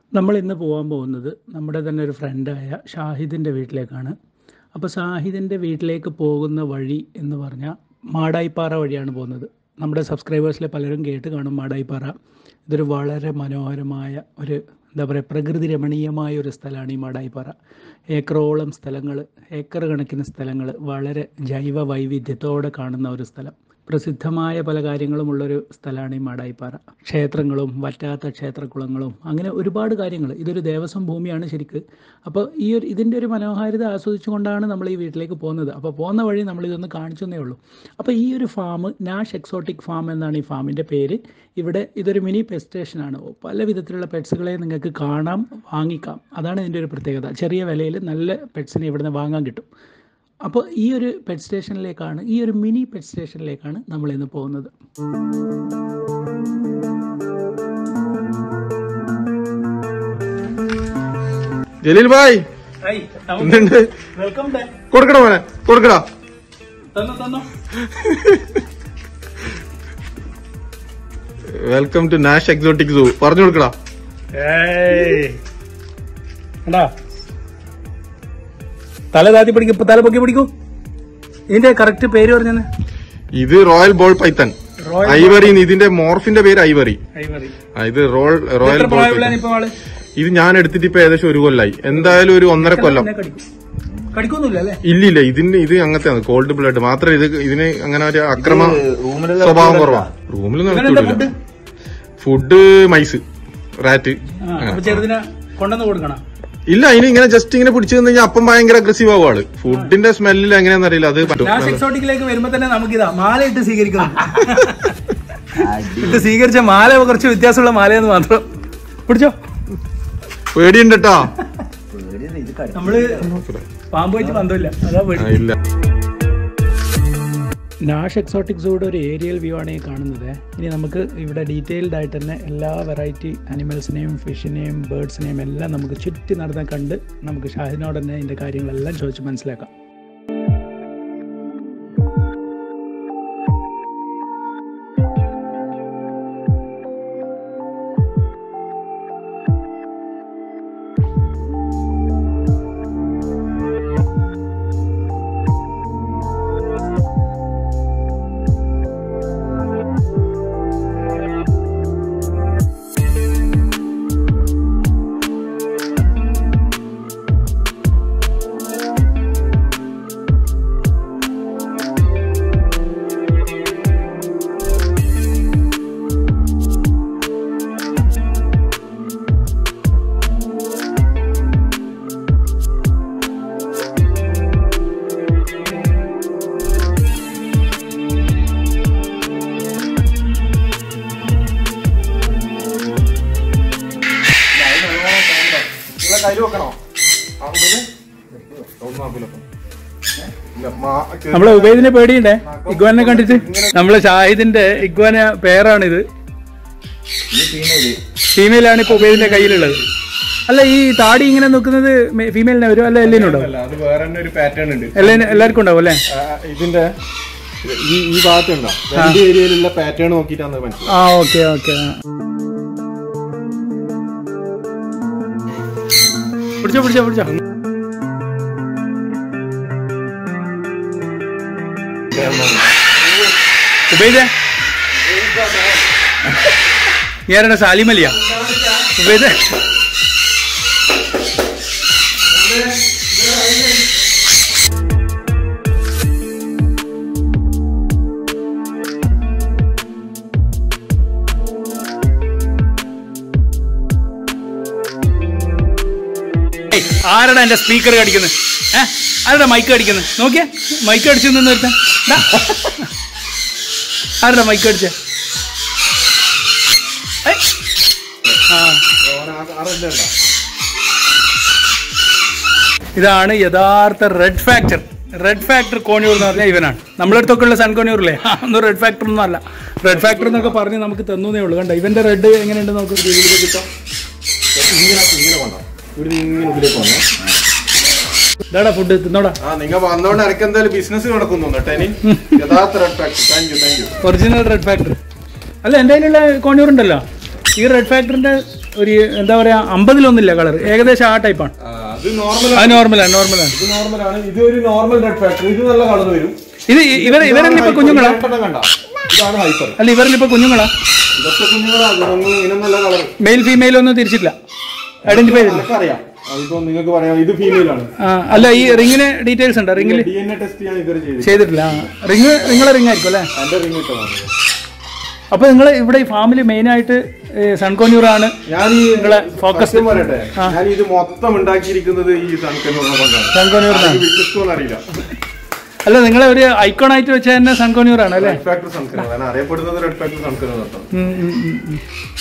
നമ്മൾ ഇന്ന് പോകാൻ പോകുന്നത് നമ്മുടെ തന്നെ ഒരു ഫ്രണ്ടായ ഷാഹിദിൻ്റെ വീട്ടിലേക്കാണ് അപ്പോൾ ഷാഹിദിൻ്റെ വീട്ടിലേക്ക് പോകുന്ന വഴി എന്ന് പറഞ്ഞാൽ മാടായിപ്പാറ വഴിയാണ് പോകുന്നത് നമ്മുടെ സബ്സ്ക്രൈബേഴ്സിലെ പലരും കേട്ട് കാണും മാടായിപ്പാറ ഇതൊരു വളരെ മനോഹരമായ ഒരു എന്താ പറയുക പ്രകൃതി രമണീയമായ ഒരു സ്ഥലമാണ് ഈ മാടായിപ്പാറ ഏക്കറോളം സ്ഥലങ്ങൾ ഏക്കർ കണക്കിന് സ്ഥലങ്ങൾ വളരെ ജൈവ വൈവിധ്യത്തോടെ കാണുന്ന ഒരു സ്ഥലം പ്രസിദ്ധമായ പല കാര്യങ്ങളുമുള്ളൊരു സ്ഥലമാണ് ഈ മാടായിപ്പാറ ക്ഷേത്രങ്ങളും വറ്റാത്ത ക്ഷേത്രക്കുളങ്ങളും അങ്ങനെ ഒരുപാട് കാര്യങ്ങൾ ഇതൊരു ദേവസ്വം ഭൂമിയാണ് ശരിക്ക് അപ്പോൾ ഈ ഒരു ഇതിൻ്റെ ഒരു മനോഹാരിത ആസ്വദിച്ചുകൊണ്ടാണ് നമ്മൾ ഈ വീട്ടിലേക്ക് പോകുന്നത് അപ്പോൾ പോകുന്ന വഴി നമ്മൾ ഇതൊന്ന് കാണിച്ചു തന്നേ ഉള്ളൂ അപ്പോൾ ഈ ഒരു ഫാം നാഷ് എക്സോട്ടിക് ഫാം എന്നാണ് ഈ ഫാമിൻ്റെ പേര് ഇവിടെ ഇതൊരു മിനി പെറ്റ് സ്റ്റേഷനാണ് പല വിധത്തിലുള്ള പെറ്റ്സുകളെ നിങ്ങൾക്ക് കാണാം വാങ്ങിക്കാം അതാണ് ഇതിൻ്റെ ഒരു പ്രത്യേകത ചെറിയ വിലയിൽ നല്ല പെറ്റ്സിനെ ഇവിടുന്ന് വാങ്ങാൻ കിട്ടും അപ്പോൾ ഈ ഒരു പെറ്റ് സ്റ്റേഷനിലേക്കാണ് ഈ ഒരു മിനി പെറ്റ് സ്റ്റേഷനിലേക്കാണ് നമ്മൾ ഇന്ന് പോകുന്നത് ജലീൽ ഭായ് എന്തുണ്ട് വെൽക്കം കൊടുക്കട മോനെ കൊടുക്കടാ തന്നോ തന്നോ welcome to Nash exotic zoo പറഞ്ഞു കൊടുക്കടാ കണ്ടാ തല താത്തി പിടിക്കും ഇപ്പൊ തല പൊക്കി പിടിക്കൂ ഇതിന്റെ കറക്റ്റ് പേര് പറഞ്ഞത് ഇത് royal ball python Royal ivory ഇതിന്റെ മോർഫിന്റെ പേര് ഐവറി ഐവറി ആ, ഇത് റോൾ റോയൽ എത്ര ബോൾ പ്രായമുള്ള പൈത്തൻ ഇപ്പൊ ആള് ഇത് ഞാൻ എടുത്തിട്ട് ഇപ്പൊ ഏകദേശം ഒരു കൊല്ലായി എന്തായാലും ഒരു ഒന്നര കൊല്ലം എന്നെ കടിക്കും കടിക്കൊന്നുമില്ല അല്ലേ ഇല്ലില്ല ഇതിന് ഇത് അങ്ങനത്തെ കോൾഡ് ബ്ലഡ് മാത്രം ഇത് ഇതിന് അങ്ങനെ ഒരു അക്രമ സ്വഭാവം കുറവാ റൂമിലൊന്നും ഇവനെന്താ നിർത്തിവിടില്ല ഫുഡ് ഫുഡ് മൈസ് റാറ്റ് ആ, അപ്പൊ ചെറുതിനെ കൊണ്ടുവന്ന് കൊടുക്കണം ഇല്ല അതിന് ഇങ്ങനെ ജസ്റ്റ് ഇങ്ങനെ പിടിച്ചു കഴിഞ്ഞാൽ അപ്പം ഭയങ്കര അഗ്രസീവ് ആവും ആള് ഫുഡിന്റെ സ്മെല്ലിൽ എങ്ങനെയാന്ന് അറിയില്ല അത് പറ്റും നാഷ് എക്സോട്ടിക്കിലേക്ക് വരുമ്പോ തന്നെ നമുക്കിതാ മാല ഇട്ട് സ്വീകരിക്കണം ഇട്ട് സ്വീകരിച്ച മാല കുറച്ച് വ്യത്യാസമുള്ള മാലയെന്ന് മാത്രം പിടിച്ചോ പേടിയുണ്ട് കേട്ടോ നമ്മള് പാമ്പ് വെച്ച് ബന്ധമില്ല അതാ പേടി ആ, ഇല്ല നാഷ് എക്സോട്ടിക് സൂടെ ഒരു ഏരിയൽ വ്യൂ ആണ് ഈ കാണുന്നത് ഇനി നമുക്ക് ഇവിടെ ഡീറ്റെയിൽഡ് ആയിട്ട് തന്നെ എല്ലാ വെറൈറ്റി അനിമൽസിനെയും ഫിഷിനെയും ബേർഡ്സിനെയും എല്ലാം നമുക്ക് ചുറ്റി നടന്ന് കണ്ട് നമുക്ക് ഷാഹിനോട് തന്നെ ഇതിൻ്റെ കാര്യങ്ങളെല്ലാം ചോദിച്ച് മനസ്സിലാക്കാം നമ്മളെ ഉബൈദിനെ പേടിയുണ്ടേ ഇഗ്വാനെ കണ്ടിട്ട് നമ്മളെ ഷാഹിദിന്റെ ഇഗ്വാന പേരാണിത് ഫീമെയിലാണ് ഇപ്പൊ ഉബൈദിന്റെ കയ്യിലുള്ളത് അല്ല ഈ താടി ഇങ്ങനെ നോക്കുന്നത് ഫീമെയിലിനെ വരും അല്ല എല്ലിനും ഉണ്ടാവും അല്ല അത് വേറെ തന്നെ ഒരു പാറ്റേൺ ഉണ്ട് എല്ലാരും എല്ലാവർക്കും ഉണ്ടാവും അല്ലേ ആ, ഇതിന്റെ ഈ ഈ ഭാഗത്തുണ്ടോ രണ്ട് ഏരിയയിലുള്ള പാറ്റേൺ നോക്കിയിട്ടാണ് മനസ്സിലായത് ആ ഓക്കെ ഓക്കെ പിടിച്ചോ പിടിച്ചോ പിടിച്ചോ ഉബൈദേ നീ ആരാണ് സാലിമലിയ ഉബൈദേ ഏയ്, ആരടാ എന്റെ സ്പീക്കർ കടിക്കുന്നത് ഏ ആരടാ മൈക്ക് കടിക്കുന്നത് നോക്കിയേ മൈക്ക് അടിച്ചു നിന്ന് നിർത്താൻ ദാ. ആരടാ മൈക്ക് അടിച്ച ഇതാണ് യഥാർത്ഥ റെഡ് ഫാക്ടർ റെഡ് ഫാക്ടർ കോണിയൂർ എന്ന് പറഞ്ഞാൽ ഇവനാണ് നമ്മുടെ അടുത്തൊക്കെ ഉള്ള സൺ കോണിയൂറില്ലേ ഒന്നും റെഡ് ഫാക്ടർ ഒന്നും അല്ല റെഡ് ഫാക്ടർ എന്നൊക്കെ പറഞ്ഞ് നമുക്ക് തന്നേ ഉള്ളൂ കണ്ട ഇവന്റെ റെഡ് എങ്ങനെയുണ്ട് നമുക്ക് ഇങ്ങനെ ഇങ്ങനെ കൊണ്ടോ ഇവിടെ ഇങ്ങനെ ഉള്ളിലേക്ക് വന്നോ ഇതാടാ ഫുഡ് തിന്നോടാ ആ നിങ്ങൾ വന്നോണ്ട് എനിക്ക് എന്തായാലും ബിസിനസ് നടക്കുന്നു കേട്ടോ ഇനി യഥാർത്ഥ red factor thank you thank you original red factor അല്ല എൻ്റെ കയ്യിലുള്ള കോണിയൂർ ഉണ്ടല്ലോ ഈ റെഡ് ഫാക്ടറിന്റെ ഒരു എന്താ പറയാ അമ്പതിലൊന്നില്ല കളർ ഏകദേശം ആ ടൈപ്പാണ് അത് നോർമൽ അത് നോർമലാണ് നോർമലാണ് ഇത് നോർമലാണ് ഇത് ഒരു നോർമൽ റെഡ് ഫാക്ടർ ഇത് നല്ല കളർ വരും ഇത് ഇ- ഇവർ ഇവരെല്ലാം ഇപ്പൊ കുഞ്ഞുങ്ങളാ രണ്ടെണ്ണം കണ്ട ഇതാണ് ഹൈപ്പർ അല്ല ഇവരെല്ലാം ഇപ്പൊ കുഞ്ഞുങ്ങളാ ഇതൊക്കെ കുഞ്ഞുങ്ങളാണ് ഇതൊന്നും ഇതിനും നല്ല കളർ മെയിൽ ഫീമെയിൽ ഒന്നും തിരിച്ചിട്ടില്ല ഐഡന്റിഫൈ ചെയ്തില്ല എനിക്കറിയാം അതിപ്പോ നിങ്ങൾക്ക് പറയാം ഇത് ഫീമെയിൽ ആണ് ആ, അല്ല ഈ റിങ്ങിന് ഡീറ്റെയിൽസ് ഉണ്ടോ റിങ്ങിൽ ഡി എൻ എ ടെസ്റ്റ് ഞാൻ ഇതുവരെ ചെയ്തു ചെയ്തിട്ടില്ല റിങ് നിങ്ങളെ റിങ് ആയിരിക്കും അല്ലേ എന്റെ റിംഗ് ഇട്ടതാണ് അപ്പൊ നിങ്ങൾ ഇവിടെ ഈ ഫാമിൽ മെയിൻ ആയിട്ട് സൺകോന്യൂർ ആണ് ഞാൻ ഈ നിങ്ങളെ focus- സത്യം പറയട്ടെ ഞാൻ ഇത് മൊത്തം ഉണ്ടാക്കിയിരിക്കുന്നത് ഈ സൺകനൂറിനെ കൊണ്ടാണ് സൺകോന്യൂർ വിശ്വസിക്കുമെന്ന് അറിയില്ല അല്ല നിങ്ങളെ ഒരു ഐക്കോൺ ആയിട്ട് വെച്ച തന്നെ സൺകോന്യൂർ ആണ് അല്ലേ റെഡ് ഫാക്ടർ സൺകനൂർ ഞാൻ അറിയപ്പെടുന്നത് റെഡ് ഫാക്ടർ സൺകനൂർ എന്നാണ് ഉം, ഉം, ഉം, ഉം.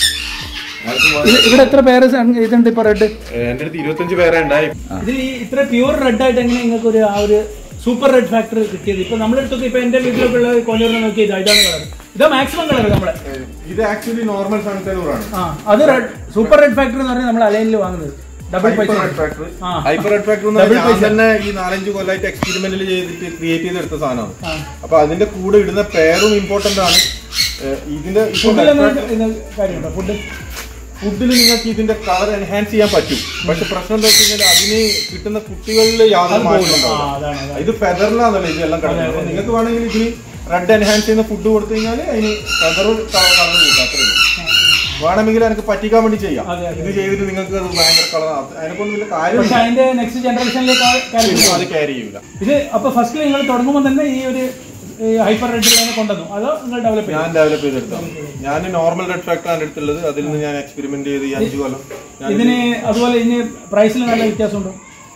ഇത് ഇവിടെ എത്ര പേര് സൺ- ഇതുണ്ട് ഇപ്പൊ റെഡ് എന്റെ അടുത്ത് ഇരുപത്തഞ്ച് പേരെ ഉണ്ടായി ഇത് ഈ ഇത്ര പ്യൂർ റെഡ് ആയിട്ട് എങ്ങനെ നിങ്ങൾക്ക് ഒരു ആ ഒരു സൂപ്പർ റെഡ് ഫാക്ടർ കിട്ടിയത് ഇപ്പൊ നമ്മുടെ അടുത്തൊക്കെ ഇപ്പൊ എന്റെ വീട്ടിലൊക്കെ ഉള്ള കോഞ്ഞൂറിനെ നോക്കി ഇതാ ഇതാണ് കളർ ഇതാ മാക്സിമം കളർ നമ്മളെ ഇത് ആക്ച്വലി നോർമൽ സൺകനൂറാണ് ആ അത് റെഡ് സൂപ്പർ റെഡ് ഫാക്ടർ എന്ന് പറഞ്ഞാൽ നമ്മൾ അലൈനിൽ വാങ്ങുന്നത് ഡബിൾ പൈസ റെഡ് ഫാക്ടർ ആ. ഹൈപ്പർ റെഡ് ഫാക്ടർ എന്ന് പറഞ്ഞാൽ ഞാൻ തന്നെ ഈ നാലഞ്ച് കൊല്ലമായിട്ട് എക്സ്പെരിമെന്റിൽ ചെയ്തിട്ട് ക്രിയേറ്റ് ചെയ്തെടുത്ത സാധനമാണ് ആ. അപ്പൊ അതിന്റെ കൂടെ ഇടുന്ന പേരും ഇമ്പോർട്ടന്റ് ആണ് ഏഹ് ഇതിന്റെ ഇപ്പൊ ഫുഡിൽ കാര്യമുണ്ടോ ഫുഡ് ഫുഡിൽ നിങ്ങൾക്ക് ഇതിന്റെ കളർ എൻഹാൻസ് ചെയ്യാൻ പറ്റും പക്ഷെ പ്രശ്നം എന്താ വെച്ച് കഴിഞ്ഞാൽ അതിന് കിട്ടുന്ന കുട്ടികളിൽ യാതൊരു മാറ്റം ആ ഉണ്ടാവില്ല അതാണ് അതാണ്. ഇത് ഫെദറിലാണല്ലോ ഇതെല്ലാം കിടക്കുന്നത് അപ്പൊ നിങ്ങൾക്ക് വേണമെങ്കിൽ ഇതിന് റെഡ് എൻഹാൻസ് ചെയ്യുന്ന ഫുഡ് കൊടുത്തു കഴിഞ്ഞാൽ അതിന് ഫെദർ കളർ കൂട്ടാം അത്രേ ഉള്ളൂ. വേണമെങ്കിൽ എനിക്ക് പറ്റിക്കാൻ വേണ്ടി ചെയ്യാം അതെ, അതെ. ഇത് ചെയ്തിട്ട് നിങ്ങൾക്ക് അത് ഭയങ്കര കളർ അതിനെക്കൊണ്ട് വലിയ കാര്യം പക്ഷെ അതിന്റെ നെക്സ്റ്റ് ജനറേഷനിലേക്ക് കാര്യം അത് ക്യാരി ചെയ്യൂല ഇത് അപ്പൊ ഫസ്റ്റ് നിങ്ങൾ തുടങ്ങുമ്പോൾ തന്നെ ഈ ഒരു ഹൈപ്പർ റെഡ് തന്നെ കൊണ്ടുവന്നു അതോ നിങ്ങൾ ഡെവലപ്പ് ചെയ്തു ഞാൻ ഡെവലപ്പ് ചെയ്തെടുത്താണ് ഞാൻ നോർമൽ റെഡ് ഫാക്ടർ ആണ് എടുത്തുള്ളത് അതിൽ നിന്ന് ഞാൻ എക്സ്പെരിമെന്റ് ചെയ്ത് ഈ അഞ്ചു കൊല്ലം ഞാൻ ഇതിന് അതുപോലെ ഇതിന് പ്രൈസിൽ നല്ല വ്യത്യാസമുണ്ടോ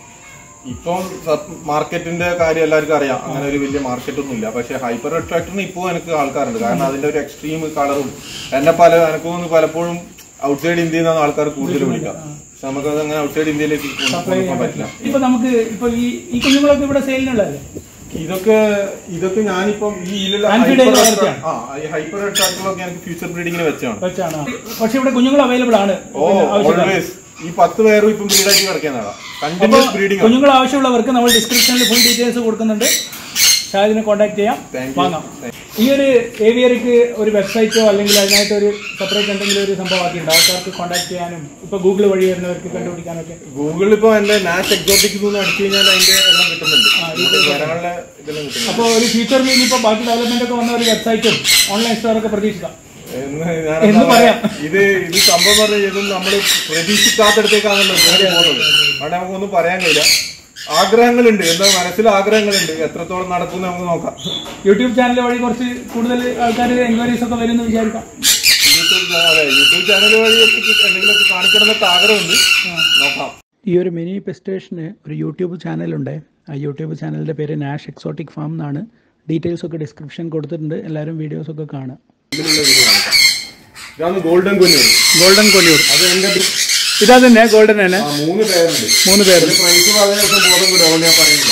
ഇപ്പം മാർക്കറ്റിന്റെ കാര്യം എല്ലാവർക്കും അറിയാം അങ്ങനെ ഒരു വലിയ മാർക്കറ്റ് ഒന്നും ഇല്ല പക്ഷെ ഹൈപ്പർ റെഡ് ഫാക്ടറിന് ഇപ്പോൾ എനിക്ക് ആൾക്കാരുണ്ട് കാരണം അതിന്റെ ഒരു എക്സ്ട്രീം കളറും എന്നെ പല എനിക്ക് തോന്നുന്നു പലപ്പോഴും ഔട്ട്സൈഡ് ഇന്ത്യയിൽ നിന്നാണ് ആൾക്കാർ കൂടുതൽ വിളിക്കാം പക്ഷെ നമുക്കത് അങ്ങനെ ഔട്ട്സൈഡ് ഇന്ത്യയിലേക്ക് കൊണ്ടുപോകാൻ പറ്റില്ല ഇപ്പൊ നമുക്ക് ഇപ്പൊ ഈ ഈ കുഞ്ഞുങ്ങളൊക്കെ ഇവിടെ സെയിലിനുള്ളതല്ലേ ഇതൊക്കെ ഇതൊക്കെ ഞാനിപ്പം ഈ ഇതിലുള്ള Anfeed hyper red- വളർത്തിയാണ്. ആ ഈ ഹൈപ്പർ റെഡ് ഫാക്ടറിലൊക്കെ എനിക്ക് ഫ്യൂച്ചർ ബ്രീഡിങ്ങിന് വെച്ചാണ് വെച്ചാണ് പക്ഷെ ഇവിടെ കുഞ്ഞുങ്ങൾ അവൈലബിൾ ആണ് ഓ പിന്നെ ആവശ്യമുള്ള ഓൾവേസ് ഈ പത്ത് പേരും ഇപ്പം ബ്രീഡായിട്ട് കിടക്കുന്നതാണ് കണ്ടിന്യൂസ് ബ്രീഡിംഗ് കുഞ്ഞുങ്ങൾ ആവശ്യമുള്ളവർക്ക് നമ്മൾ ഡിസ്ക്രിപ്ഷനിൽ ഫുൾ ഡീറ്റെയിൽസ് കൊടുക്കുന്നുണ്ട് ഷാജിനെ കോൺടാക്ട് ചെയ്യാം Thank you. വാങ്ങാം ഈ ഒരു ഏവിയറിക്ക് ഒരു വെബ്സൈറ്റോ അല്ലെങ്കിൽ അതിനായിട്ട് ഒരു സെപ്പറേറ്റ് എന്തെങ്കിലും ഒരു സംഭവം ആക്കിയിട്ടുണ്ട് ആൾക്കാർക്ക് കോൺടാക്ട് ചെയ്യാനും ഇപ്പൊ ഗൂഗിൾ വഴി വരുന്നവർക്ക് കണ്ടുപിടിക്കാനൊക്കെ ഗൂഗിളിൽ ഇപ്പൊ എന്റെ നാഷ് എക്സോട്ടിക് എന്ന് അടിച്ചു കഴിഞ്ഞാൽ അതിന്റെ എല്ലാം കിട്ടുന്നുണ്ട് നമുക്ക് വരാനുള്ള ഇതെല്ലാം കിട്ടുന്നുണ്ട് അപ്പോൾ ഒരു ഫ്യൂച്ചറിൽ ഇനിയിപ്പോൾ ബാക്കി ഡെവലപ്മെന്റ് ഒക്കെ വന്ന ഒരു വെബ്സൈറ്റും ഓൺലൈൻ സ്റ്റോറൊക്കെ പ്രതീക്ഷിക്കാം എന്ന് ഞാൻ എന്ന് എന്താ പറയാം. ഇത് ഇത് സംഭവം പറഞ്ഞ ഇതും നമ്മൾ പ്രതീക്ഷിക്കാത്തടത്തേക്കാണല്ലോ കയറി പോകുന്നത് അവിടെ നമുക്കൊന്നും പറയാൻ കഴിയില്ല ആഗ്രഹങ്ങളുണ്ട് എന്താ മനസ്സിൽ ആഗ്രഹങ്ങളുണ്ട് എത്രത്തോളം നടക്കും നമുക്ക് നോക്കാം യൂട്യൂബ് ചാനൽ വഴി കുറച്ച് കൂടുതൽ ആൾക്കാർ എൻക്വയറീസ് ഒക്കെ വരുമെന്ന് വിചാരിക്കാം യൂട്യൂബ് ചാ- അതെ യൂട്യൂബ് ചാനൽ വഴി എന്തെങ്കിലുമൊക്കെ കാണിക്കണമെന്നൊക്കെ ആഗ്രഹമുണ്ട് നോക്കാം ഈ ഒരു മിനി പെസ്റ്റേഷന് ഒരു യൂട്യൂബ് ചാനലുണ്ട് ആ യൂട്യൂബ് ചാനലിൻ്റെ പേര് നാഷ് എക്സോട്ടിക് ഫാം എന്നാണ് ഡീറ്റെയിൽസ് ഒക്കെ ഡിസ്ക്രിപ്ഷൻ കൊടുത്തിട്ടുണ്ട് എല്ലാവരും വീഡിയോസ് ഒക്കെ കാണുക ഇതിലുള്ള വീഡിയോ കാണിക്കാം. ഇതാണ് ഗോൾഡൻ കുഞ്ഞൂർ ഗോൾഡൻ കൊല്ലൂർ അത് എന്റെ ബി- ഇതാ തന്നെ ഗോൾഡൻ തന്നെ ആ മൂന്ന് പേരുണ്ട് മൂന്ന് പേര് പ്രൈസ് വളരെ ദിവസം ബോധം കൂടെ അതുകൊണ്ട് ഞാൻ പറയുന്നില്ല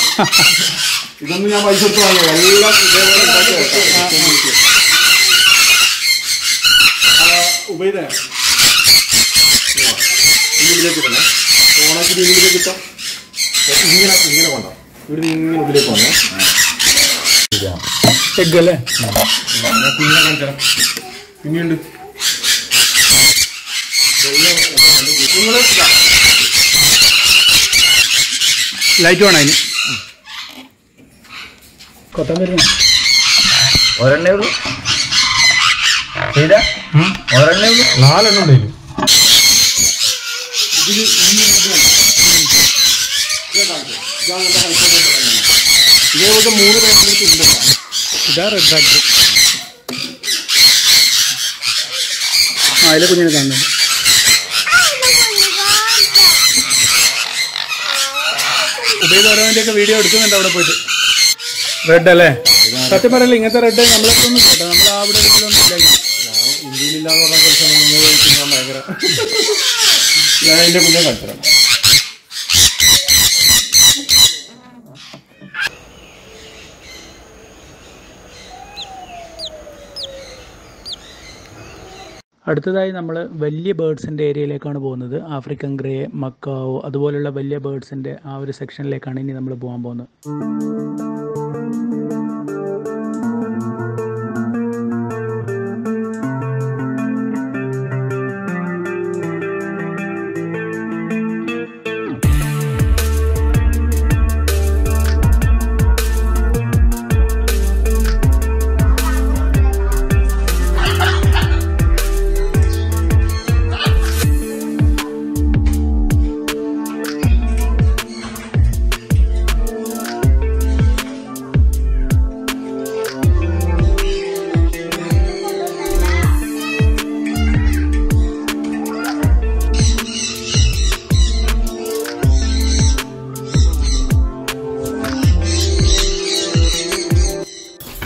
ഇതൊന്നും ഞാൻ പൈസ കൊടുത്ത് വാങ്ങിയത് എല്ലാം ഇതേപോലെ ഉണ്ടാക്കി വെക്കാം. ആ, ഉബൈദേ ഇതിലേക്ക് ഇടണേ ഓണാക്കി ഇതിലേക്ക് ഇട്ടാം ഇങ്ങനെ ഇങ്ങനെ കൊണ്ടോ ഇവിടെ ഇങ്ങനെ ഉള്ളിലേക്ക് വന്നേ എഗ് അല്ലേ പിന്നെ കാണിച്ചാൽ പിന്നെയുണ്ട് നിങ്ങൾ ലൈറ്റ് വേണം അതിന് കൊത്തമ്പരി ഒരെണ്ണേ ഉള്ളൂ ചെയ്ത ഒരെണ്ണേ ഉള്ളൂ നാലെണ്ണം ഉണ്ടായിരുന്നു ഇതേപോലത്തെ മൂന്ന് പേരുടെ ഉണ്ട് ഇതാ റെഡ് ഫാക്ടറി ആ അതിലെ കുഞ്ഞിനെ കാണുന്നുണ്ട് ഉബൈദ് ഓരോന്നിൻ്റെയൊക്കെ വീഡിയോ എടുക്കുന്നുണ്ട് അവിടെ പോയിട്ട് റെഡ് അല്ലേ സത്യം പറയല്ലേ ഇങ്ങനത്തെ റെഡ് നമ്മളൊക്കെ ഒന്നും കേട്ടോ നമ്മൾ അവിടെ ഒന്നും ഇല്ല ഇങ്ങനെ. ഇന്ത്യയിലില്ലാന്ന് പറഞ്ഞ കുറച്ച് ഞാൻ ഭയങ്കര ഞാൻ എന്റെ കുഞ്ഞെ കളിച്ചതാണ് അടുത്തതായി നമ്മൾ വലിയ ബേർഡ്സിൻ്റെ ഏരിയയിലേക്കാണ് പോകുന്നത് ആഫ്രിക്കൻ ഗ്രേ മക്കാവോ അതുപോലുള്ള വലിയ ബേർഡ്സിൻ്റെ ആ ഒരു സെക്ഷനിലേക്കാണ് ഇനി നമ്മൾ പോകാൻ പോകുന്നത്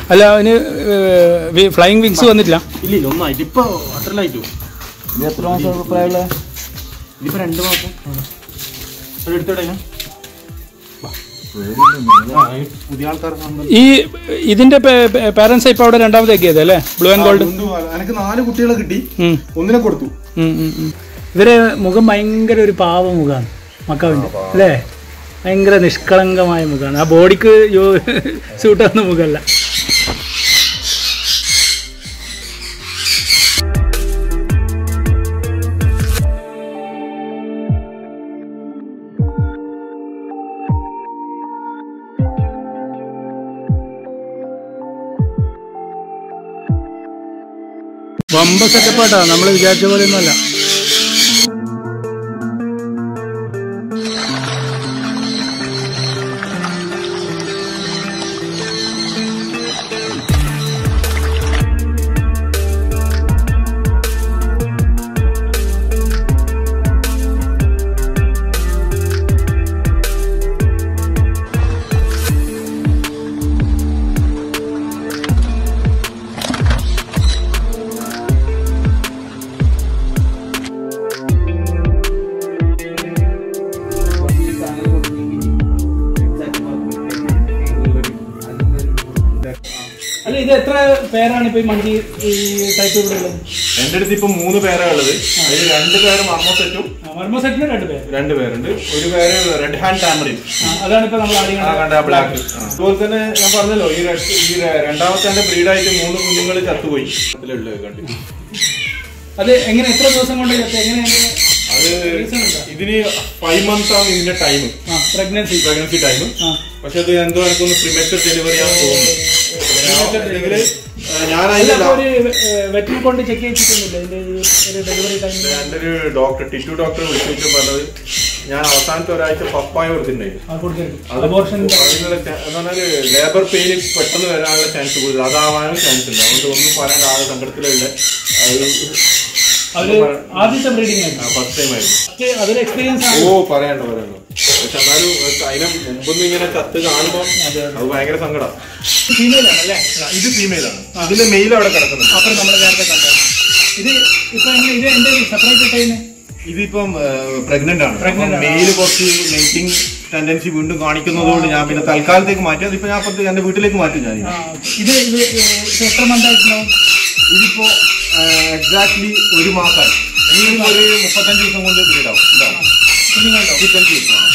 അല്ല അതിന് ഫ്ലൈയിങ് വിങ്സ് വന്നിട്ടില്ല ഇല്ല ഇല്ല ഒന്നായിട്ട് ഇപ്പൊ അത്രലായിട്ടു ഇത് എത്ര മാസം പ്രായമുള്ള ഇതിപ്പോ രണ്ട് മാസം എടുത്തോടെ പുതിയ ആൾക്കാർ ഈ ഇതിന്റെ പാരന്റ്സ് ഇപ്പൊ അവിടെ രണ്ടാമത് എത്തിയത് അല്ലേ ബ്ലൂ ആൻഡ് ഗോൾഡ് എനിക്ക് നാല് കുട്ടികളെ കിട്ടി ഒന്നിനെ കൊടുത്തു ഇവരെ മുഖം ഭയങ്കര ഒരു പാവ മുഖമാണ് മക്കാവിന്റെ അല്ലേ ഭയങ്കര നിഷ്കളങ്കമായ മുഖമാണ് ആ ബോഡിക്ക് സൂട്ടാവുന്ന മുഖമല്ല വമ്പ സെറ്റപ്പാട്ടാ നമ്മൾ വിചാരിച്ച പോലെ ഒന്നുമല്ല അല്ല ഇത് എത്ര പേരാണ് ഇപ്പൊ ഈ മഞ്ചി ഈ ടൈപ്പ് ഇവിടെ ഉള്ളത് എന്റെ അടുത്ത് ഇപ്പൊ മൂന്ന് പേരാ ഉള്ളത് അതിൽ രണ്ട് പേര് മർമ്മോ സെറ്റും മർമ്മ സെറ്റിന് രണ്ട് പേര് രണ്ട് പേരുണ്ട് ഒരു പേര് റെഡ് ഹാൻഡ് ടാമറിൻ ആ, അതാണ് ഇപ്പൊ നമ്മൾ ആദ്യം ആ കണ്ടത്. കണ്ട ബ്ലാക്ക് അതുപോലെ തന്നെ ഞാൻ പറഞ്ഞല്ലോ ഈ red- ഈ ര- രണ്ടാമത്തെ എന്റെ ബ്രീഡായിട്ട് മൂന്ന് കുഞ്ഞുങ്ങൾ ചത്തുപോയി അതിലുള്ളത് കണ്ടു അത് എങ്ങനെ എത്ര ദിവസം കൊണ്ട് ചത്ത? എങ്ങനെ അതിന്റെ അത് reason ഉണ്ടോ? ഇതിന് ഫൈവ് മന്ത്സ് ആണ് ഇതിന്റെ ടൈം ആ പ്രഗ്നൻസി പ്രഗ്നൻസി ടൈം ആ പക്ഷെ അത് എന്തോ എനിക്കൊന്ന് പ്രിമച്ചർ ഡെലിവറി ആണെന്ന് തോന്നുന്നു അല്ലെങ്കിൽ ഞാൻ അല്ല അതിന്റെ അപ്പൊ ഒരു വെറ്റിൽ കൊണ്ട് ചെക്ക് ചെയ്തിട്ടൊന്നുമില്ല ഇതിന്റെ ഈ ഒരു ഡെലിവറി ടൈമിൽ എന്റെ ഒരു ഡോക്ടർ ടിറ്റു ഡോക്ടർ വിളിച്ചിട്ട് പറഞ്ഞത് ഞാൻ അവസാനത്തെ ഒരാഴ്ച പപ്പായ കൊടുത്തിട്ടുണ്ടായിരുന്നു ആ കൊടുക്കരുത് അത് അബോർഷൻ അതിനുള്ള ചാ- എന്ന് പറഞ്ഞാല് ലേബർ പെയിൻ പെട്ടെന്ന് വരാനുള്ള ചാൻസ് കൂടുതൽ അതാവാനും ചാൻസ് ഉണ്ട് അതുകൊണ്ട് ഒന്നും പറയാൻ ആകെ സങ്കടത്തിലുള്ള അവര് ആദ്യത്തെ ബ്രീഡിംഗ് ആയിരുന്നു ഫസ്റ്റ് ടൈം ആയിരുന്നു പക്ഷേ അതൊരു എക്സ്പീരിയൻസ് ആണ് ഓ പറയാണ്ടോ പറയാണ്ടോ പക്ഷെ എന്നാലും അതിനെ മുമ്പൊന്നും ഇങ്ങനെ ചത്ത് കാണുമ്പോൾ അത് ഭയങ്കര സങ്കടം ഫീമെയിൽ ആണ് അല്ലേ ഇത് ഫീമെയിലാണ് ഇതിന്റെ മെയിൽ അവിടെ കിടക്കുന്നുണ്ട് അപ്പുറം നമ്മൾ നേരത്തെ കണ്ടത് ഇത് ഇപ്പൊ എങ്ങനെ ഇത് എന്റെ സെപ്പറേറ്റ് ഇട്ടതിന് ഇതിപ്പം പ്രഗ്നന്റ് ആണ് Pregnant ആണ്. മെയിൽ കുറച്ച് മെയ്റ്റിംഗ് ടെൻഡൻസി വീണ്ടും കാണിക്കുന്നതുകൊണ്ട് ഞാൻ പിന്നെ തൽക്കാലത്തേക്ക് മാറ്റി അതിപ്പോ ഞാൻ അപ്പുറത്ത് എന്റെ വീട്ടിലേക്ക് മാറ്റി ഞാൻ ആ, ഇത് ഇത് ഇത് എത്ര മന്തായിട്ടുണ്ടാവും ഇതിപ്പോ എക്സാക്ട്ലി ഒരു മാസമായി ഇനി ഒരു മുപ്പത്തഞ്ച് ദിവസം കൊണ്ട് ബ്രീഡാവും ഇതാണ് കുഞ്ഞുങ്ങളുണ്ടോ മുപ്പത്തഞ്ച് ദിവസം ആ.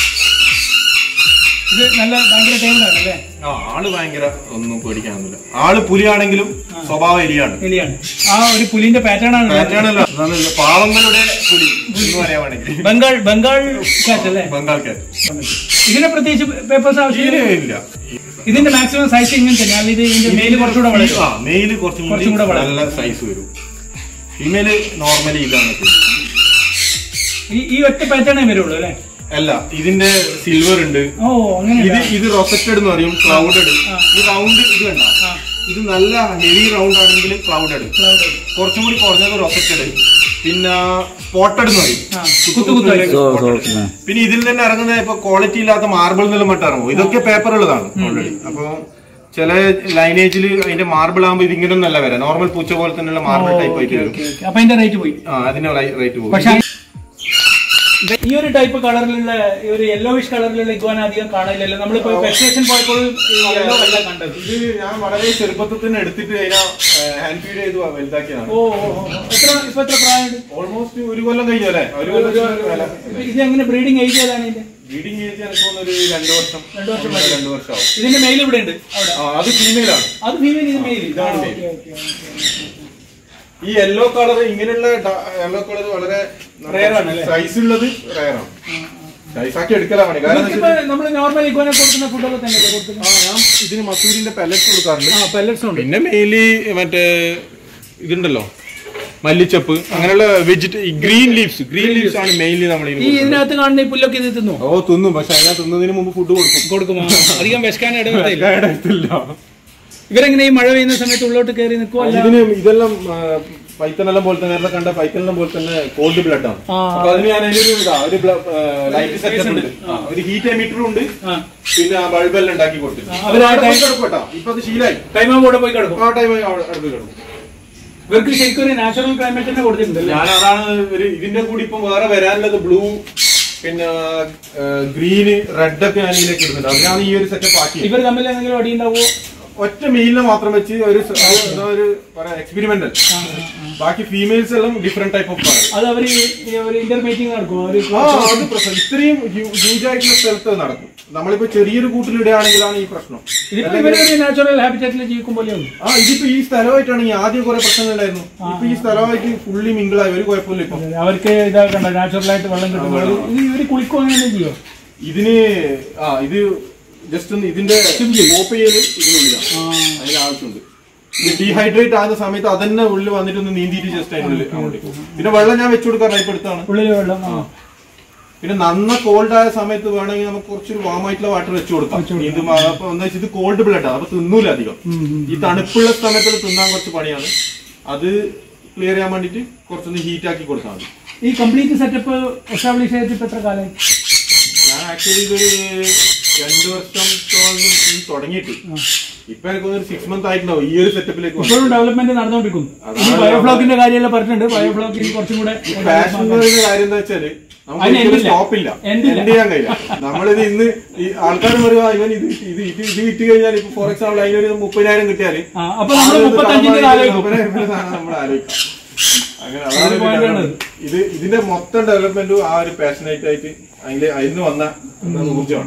ഇത് നല്ല ഭയങ്കര ടൈമിലാണ് അല്ലേ ആ ആള് ഭയങ്കര ഒന്നും പേടിക്കാനൊന്നുമില്ല ആള് പുലിയാണെങ്കിലും സ്വഭാവം എലിയാണ് എലിയാണ് ആ ഒരു പുലിന്റെ പാറ്റേൺ ആണ് പാറ്റേണല്ലോ അതാണ് പാവങ്ങളുടെ പുലി എന്ന് പറയാൻ വേണമെങ്കിൽ ബംഗാൾ ബംഗാൾ കാറ്റ് അല്ലേ ബംഗാൾ കാറ്റ് ഇതിനെ പ്രത്യേകിച്ച് പേപ്പേഴ്സ് ആവശ്യമില്ല തീരെ ഇല്ല ഇതിന്റെ മാക്സിമം സൈസ് ഇങ്ങനെ തന്നെയാണ് ഇത് ഇതിന്റെ മെയിൽ കുറച്ചുകൂടെ വളരും ആ മെയില് കുറച്ചും കുറച്ചും കൂടെ കൂടി വളരും. നല്ല സൈസ് വരും ഫീമെയില് നോർമലി ഇതാണ് ഈ ഈ ഒറ്റ പാറ്റേണേ വരുള്ളൂ അല്ലേ അല്ല ഇതിന്റെ സിൽവർ ഉണ്ട് ഓ അങ്ങനെ ഇത് ഇത് റൊസറ്റഡ് എന്ന് പറയും ക്ലൗഡഡ് ഈ റൗണ്ട് ഇത് വേണ്ട ഇത് നല്ല ഹെവി റൗണ്ട് ആണെങ്കിൽ ക്ലൗഡഡ് കുറച്ചും കൂടി കുറഞ്ഞത് റൊസറ്റഡ് പിന്നെ സ്പോട്ടഡ് എന്ന് പറയും ആ, കുത്തു കുത്തായിട്ട്. Spotted. പിന്നെ ഇതിൽ തന്നെ ഇറങ്ങുന്ന ഇപ്പൊ ക്വാളിറ്റി ഇല്ലാത്ത മാർബിൾ എന്നെല്ലാം മറ്റും ഇറങ്ങും ഇതൊക്കെ പേപ്പറുള്ളതാണ് ഓൾറെഡി അപ്പൊ ചില ലൈനേജിൽ അതിന്റെ മാർബിൾ ആകുമ്പോൾ ഇതിങ്ങനെ ഒന്നല്ല വരാം നോർമൽ പൂച്ച പോലെ തന്നെയുള്ള മാർബിൾ ടൈപ്പ് ആയിട്ട് വരും ഓക്കേ, ഓക്കേ. അപ്പൊ അതിന്റെ റേറ്റ് പോയി ആ അതിന്റെ റേറ്റ് പോകും പക്ഷെ ഈ ഒരു ടൈപ്പ് കളറിലുള്ള ഈ ഒരു യെല്ലോവിഷ് കളറിലുള്ള ഇഗ്വാന അധികം കാണില്ലല്ലോ നമ്മളിപ്പോ പെസ്റ്റേഷൻ പോയപ്പോൾ യെല്ലോ അല്ല കണ്ടത് ഇത് ഞാൻ വളരെ ചെറുപ്പത്തിൽ തന്നെ എടുത്തിട്ട് അതിനെ ഹാൻഡ് ഫീഡ് ചെയ്ത് വലുതാക്കിയതാണ് ഓ ഓ, ഓ. എത്ര ഇപ്പൊ എത്ര പ്രായമുണ്ട് ഓൾമോസ്റ്റ് ഒരു കൊല്ലം കഴിഞ്ഞു അല്ലേ ഒരു കൊല്ലം വില ഇത് എങ്ങനെ ബ്രീഡിംഗ് ഏജ് ഏതാണ് ഇതിന്റെ ബ്രീഡിംഗ് ഏജ് എനിക്ക് തോന്നുന്നു ഒരു രണ്ട് വർഷം രണ്ട് വർഷം ഒന്നര രണ്ട് വർഷം ആവും ഇതിന്റെ മെയിൽ ഇവിടെ ഉണ്ട് അവിടെ ആ അത് ഫീമെയിലാണ് അത് ഫീമെയിൽ ഇത് മെയിൽ ഇതാണ് male. ഈ യെല്ലോ കളർ ഇങ്ങനെയുള്ള യെല്ലോ കളർ വളരെ Rare ആണ് അല്ലേ? സൈസ് ഉള്ളത് റയറാണ് സൈസ് ആക്കി എടുക്കലാ മതി കാരണം എന്താ വെച്ചാൽ നമ്മൾ നോർമൽ ഇഗ്വാന കൊടുക്കുന്ന ഫുഡൊക്കെ തന്നെ കൊടുക്കുന്നത് ആ, ഞാൻ ഇതിന് മസൂരിന്റെ പെല്ലറ്റ്സ് കൊടുക്കാറുണ്ട് ആ പെല്ലറ്റ്സ് ഉണ്ട് പിന്നെ മെയിലി മറ്റേ ഇതുണ്ടല്ലോ മല്ലിച്ചപ്പ് അങ്ങനെയുള്ള വെജിറ്റ ഗ്രീൻ ലീവ്സ് ഗ്രീൻ ലീവ്സ് ആണ് മെയിൻലി നമ്മൾ ഈ ഇതിനകത്ത് കാണുന്ന ഈ പുല്ലൊക്കെ ഇത് തിന്നു ഓ തിന്നും പക്ഷെ അതിനെ തിന്നതിന് മുമ്പ് ഫുഡ് കൊടുക്കും കൊടുക്കുമോ അധികം വിശക്കാൻ ഇടവരുത്തില്ല കേടത്തില്ല ഇവരെങ്ങനെ ഈ മഴ പെയ്യുന്ന സമയത്ത് ഉള്ളോട്ട് കയറി നിൽക്കുമോ അല്ല ഇതിന് ഇതെല്ലാം ആ, പൈത്തനെല്ലാം പോലെ തന്നെ നേരത്തെ കണ്ട പൈത്തനെല്ലാം പോലെ തന്നെ കോൾഡ് ബ്ലഡ് ആണ് ആ. അപ്പൊ അതിന് ഞാൻ അതിലൊരു ഇതാ, ഒരു ലൈറ്റ് സെറ്റപ്പ് ഉണ്ട് ആ, ഒരു ഹീറ്റ് എമീറ്ററും ഉണ്ട് ആ പിന്നെ ആ ബൾബെല്ലാം ഉണ്ടാക്കി കൊടുത്തു ആ, അവര് ആ time- കേട്ടോ ഇപ്പൊ അത് ശീലായി ടൈം കൂടെ പോയി കിടക്കും ആ ടൈം അടുത്ത് കിടക്കും ഇവർക്ക് ശരിക്കും ഒരു നാച്ചുറൽ ക്ലൈമറ്റ് തന്നെ കൊടുത്തിട്ടുണ്ടല്ലേ ഞാൻ അതാണ് ഒരു ഇതിന്റെ കൂടി ഇപ്പൊ വേറെ വരാനുള്ളത് ബ്ലൂ പിന്നെ ഗ്രീന് റെഡ് ഒക്കെ ഞാൻ ഇതിലേക്ക് ഇടുന്നുണ്ട് അതിനാണ് ഈ ഒരു സെറ്റപ്പ് ആക്കി ഇവർ തമ്മിൽ എന്തെങ്കിലും അടി ഉണ്ടാവോ ഒറ്റ മെയിലിനെ മാത്രം വെച്ച് ഒരു സ- ഒരു- എന്താ ഒരു പറയാ എക്സ്പെരിമെന്റൽ ബാക്കി ഫീമെയിൽസ് എല്ലാം ഡിഫറെന്റ് ടൈപ്പ് ഓഫ് ആണ് അത് അവര് ഈ ഒരു ഇന്റർമീറ്റിംഗ് നടക്കും അവര് ആ അത് പ്രശ്നം ഇത്രയും ഹ്യൂജ് ആയിട്ടുള്ള സ്ഥലത്ത് നടക്കും നമ്മളിപ്പോ ചെറിയൊരു കൂട്ടിലിടുകയാണെങ്കിലാണ് ഈ പ്രശ്നം ഇതിപ്പോ ഇവരൊരു നാച്ചുറൽ ഹാബിറ്ററ്റിൽ ജീവിക്കും പോലെയുള്ളൂ ആ ഇതിപ്പോ ഈ സ്ഥലമായിട്ടാണെങ്കിൽ ആദ്യം കുറെ പ്രശ്നങ്ങൾ ഉണ്ടായിരുന്നു ഇപ്പൊ ഈ സ്ഥലമായിട്ട് ഫുള്ളി മിങ്കിളായി ഒരു കുഴപ്പമില്ല ഇപ്പൊ അവർക്ക് ഇതാക്കണ്ട നാച്ചുറൽ ആയിട്ട് വെള്ളം കിട്ടും ഇത് ഇവര് കുളിക്കോ അങ്ങനെ ചെയ്യോ ഇതിന് ആ ഇത് ജസ്റ്റ് ഒന്ന് ഇതിന്റെ മോപ്പ് ചെയ്യല് ഇതിനുള്ളിലാണ് അതിന് ആവശ്യമുണ്ട് ഇത് ഡീഹൈഡ്രേറ്റ് ആകുന്ന സമയത്ത് അതന്നെ ഉള്ളിൽ വന്നിട്ട് ഒന്ന് നീന്തിയിട്ട് ജസ്റ്റ് അതിനുള്ളിൽ അങ്ങോട്ട് പിന്നെ വെള്ളം ഞാൻ വെച്ചു കൊടുക്കാൻ ടൈപ്പ് എടുത്താണ് ഉള്ളിൽ വെള്ളം ആ. പിന്നെ നന്ന കോൾഡ് ആയ സമയത്ത് വേണമെങ്കിൽ നമുക്ക് കുറച്ചൊരു വാം ആയിട്ടുള്ള വാട്ടർ വെച്ചു കൊടുക്കാം നീന്തും അപ്പൊ എന്താ വെച്ചാൽ ഇത് കോൾഡ് ബ്ലഡ് ആണ് അപ്പൊ തിന്നൂല അധികം ഈ തണുപ്പുള്ള സമയത്ത് തിന്നാൻ കുറച്ച് പണിയാണ് അത് ക്ലിയർ ചെയ്യാൻ വേണ്ടിട്ട് കുറച്ചൊന്ന് ഹീറ്റ് ആക്കി കൊടുത്താൽ മതി ഈ കംപ്ലീറ്റ് സെറ്റപ്പ് എസ്റ്റാബ്ലിഷ് ചെയ്തിട്ട് ഇപ്പൊ എത്ര കാലം ഞാൻ ആക്ച്വലി ഇതൊരു രണ്ടു വർഷത്തോളം ഇത് തുടങ്ങിയിട്ട് ഇപ്പൊ എനിക്കൊന്ന് ഒരു സിക്സ് മന്ത് ആയിട്ടുണ്ടാവും ഈ ഒരു സെറ്റപ്പിലേക്ക് ഇപ്പോഴും ഡെവലപ്മെന്റ് നടന്നുകൊണ്ടിരിക്കും അതാണ് ഈ ബയോഫ്ലോക്കിന്റെ കാര്യമെല്ലാം പറഞ്ഞിട്ടുണ്ട് ബയോഫ്ലോക്കിൽ കുറച്ചും കൂടെ പാഷൻ എന്ന് പറയുന്ന കാര്യം എന്താ വെച്ചാല് നമുക്ക് അതിന് ഒരിക്കലും എന്തില്ല? സ്റ്റോപ്പ് ഇല്ല എന്തില്ല? എന്ത് ചെയ്യാൻ കഴിയില്ല നമ്മളിത് ഇന്ന് ഈ ആൾക്കാർ പറയുക ഇവൻ ഇത് ഇത് ഇത് ഇത് വിറ്റ് കഴിഞ്ഞാൽ ഇപ്പൊ ഫോർ എക്സാമ്പിൾ അതിനൊരു മുപ്പതിനായിരം കിട്ടിയാല് ആ, അപ്പൊ നമ്മള് മുപ്പത്തഞ്ചിന്റെ ആലോചിക്കും മുപ്പതിനായിരം രൂപ സാധനം നമ്മൾ ആലോചിക്കാം അങ്ങനെ ഒരു അതാണ് point ഇതിന്റെ ആണ്. ഇത് ഇതിന്റെ മൊത്തം ഡെവലപ്മെന്റും ആ ഒരു പാഷനേറ്റ് ആയിട്ട് അതിന്റെ അതിന് വന്ന ഊർജ്ജമാണ്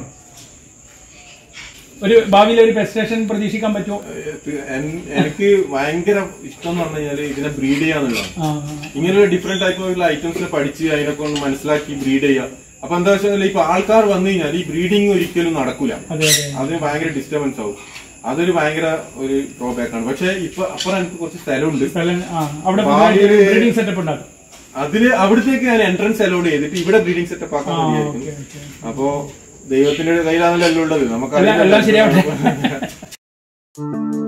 ഒരു ഭാവിയിൽ ഒരു പെറ്റ് സ്റ്റേഷൻ പ്രതീക്ഷിക്കാൻ പറ്റുമോ ഇത് എൻ- എനിക്ക് ഭയങ്കര ഇഷ്ടം എന്ന് പറഞ്ഞു കഴിഞ്ഞാല് ഇതിനെ ബ്രീഡ് ചെയ്യാന്നുള്ളതാണ് ആ, ഇങ്ങനെയുള്ള ഡിഫറെന്റ് ടൈപ്പ് ഓഫ് ഐറ്റംസിനെ പഠിച്ച് അതിനൊക്കെ ഒന്ന് മനസ്സിലാക്കി ബ്രീഡ് ചെയ്യുക അപ്പൊ എന്താ വെച്ചാൽ ഇപ്പൊ ആൾക്കാർ വന്നു കഴിഞ്ഞാൽ ഈ ബ്രീഡിങ് ഒരിക്കലും നടക്കൂല അതെ അതെ അതിന് ഭയങ്കര ഡിസ്റ്റർബൻസ് ആവും അതൊരു ഭയങ്കര ഒരു ഡ്രോബാക്ക് ആണ് പക്ഷെ ഇപ്പൊ അപ്പുറം എനിക്ക് കുറച്ച് സ്ഥലമുണ്ട് സ്ഥലം ആ അവിടെ ഭാവിയില് ബ്രീഡിംഗ് സെറ്റപ്പ് ഉണ്ടാക്കും അതില് അവിടത്തേക്ക് ഞാൻ എൻട്രൻസ് അലോഡ് ചെയ്തിട്ട് ഇവിടെ ബ്രീഡിംഗ് സെറ്റപ്പ് ആക്കാൻ ഓക്കെ വേണ്ടിയായിരിക്കും ഓക്കെ അപ്പോ ദൈവത്തിന്റെ കയ്യിലാണല്ലോ എല്ലാം ഉള്ളത് എല്ലാം- എല്ലാം ശരിയാവട്ടെ. നമുക്കറിയാം